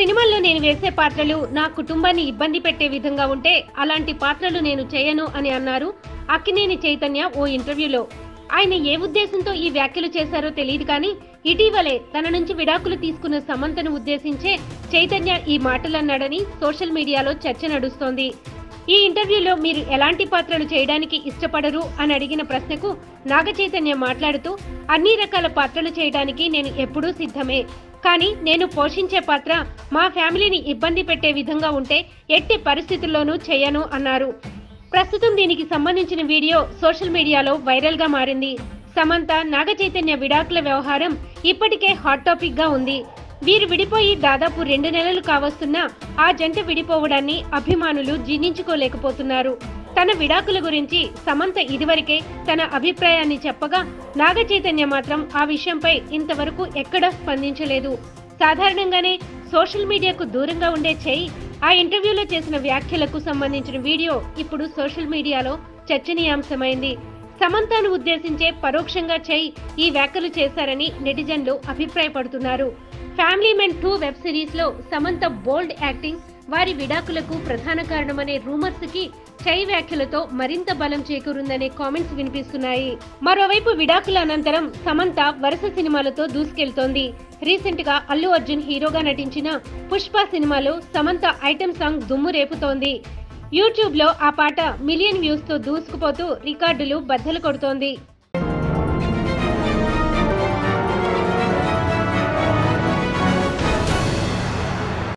సినిమాల్లో నేను వేసే పాత్రలు నా కుటుంబాన్ని ఇబ్బంది పెట్టే విధంగా ఉంటే అలాంటి పాత్రలు నేను చేయను అని అన్నారు అక్కినేని చైతన్య ఓ ఇంటర్వ్యూలో ఆయన ఏ ఉద్దేశంతో ఈ వ్యాఖ్యలు చేశారో తెలియదు కానీ ఇటీవలే తన నుంచి విడాకులు తీసుకున్న సమంతను ఉద్దేశించే చైతన్య ఈ మాటలన్నాడని సోషల్ మీడియాలో చర్చ నడుస్తోంది ఈ ఇంటర్వ్యూలో మీరు ఎలాంటి పాత్రలు చేయడానికి ఇష్టపడరు అని అడిగిన ప్రశ్నకు నాగ చైతన్య మాట్లాడుతూ అన్ని రకాల పాత్రలు చేయడానికి నేను ఎప్పుడూ సిద్ధమే కానీ నేను పోషించే పాత్ర మా ఫ్యామిలీని ఇబ్బంది పెట్టే విధంగా ఉంటే ఎట్టి పరిస్థితుల్లోనూ చేయను అన్నారు ప్రస్తుతం దీనికి సంబంధించిన వీడియో సోషల్ మీడియాలో వైరల్ గా మారింది సమంత నాగ చైతన్య విడాకుల వ్యవహారం ఇప్పటికే హాట్ టాపిక్ గా ఉంది వీరు విడిపోయి దాదాపు రెండు నెలలు కావస్తున్నా ఆ జంట విడిపోవడాన్ని అభిమానులు జీర్ణించుకోలేకపోతున్నారు తన విడాకుల గురించి సమంత ఇదివరకే తన అభిప్రాయాన్ని చెప్పగా నాగ చైతన్య మాత్రం ఆ విషయంపై ఇంతవరకు ఎక్కడా స్పందించలేదు సాధారణంగానే సోషల్ మీడియాకు దూరంగా ఉండే చెయ్యి ఆ ఇంటర్వ్యూలో చేసిన వ్యాఖ్యలకు సంబంధించిన వీడియో ఇప్పుడు సోషల్ మీడియాలో చర్చనీయాంశమైంది సమంతను ఉద్దేశించే పరోక్షంగా చెయ్యి ఈ వ్యాఖ్యలు చేశారని నెటిజన్లు అభిప్రాయపడుతున్నారు family man two web series లో సమంత బోల్డ్ యాక్టింగ్ వారి విడాకులకు ప్రధాన కారణమనే రూమర్స్ కి చై వ్యాఖ్యలతో మరింత బలం చేకూరుందనే కామెంట్స్ వినిపిస్తున్నాయి మరోవైపు విడాకుల అనంతరం సమంత వరుస సినిమాలతో దూసుకెళ్తోంది రీసెంట్ గా అల్లు అర్జున్ హీరోగా నటించిన పుష్ప సినిమాలో సమంత ఐటెం సాంగ్ దుమ్ము రేపుతోంది యూట్యూబ్ లో ఆ పాట మిలియన్ వ్యూస్ తో దూసుకుపోతూ రికార్డులు బద్దలు కొడుతోంది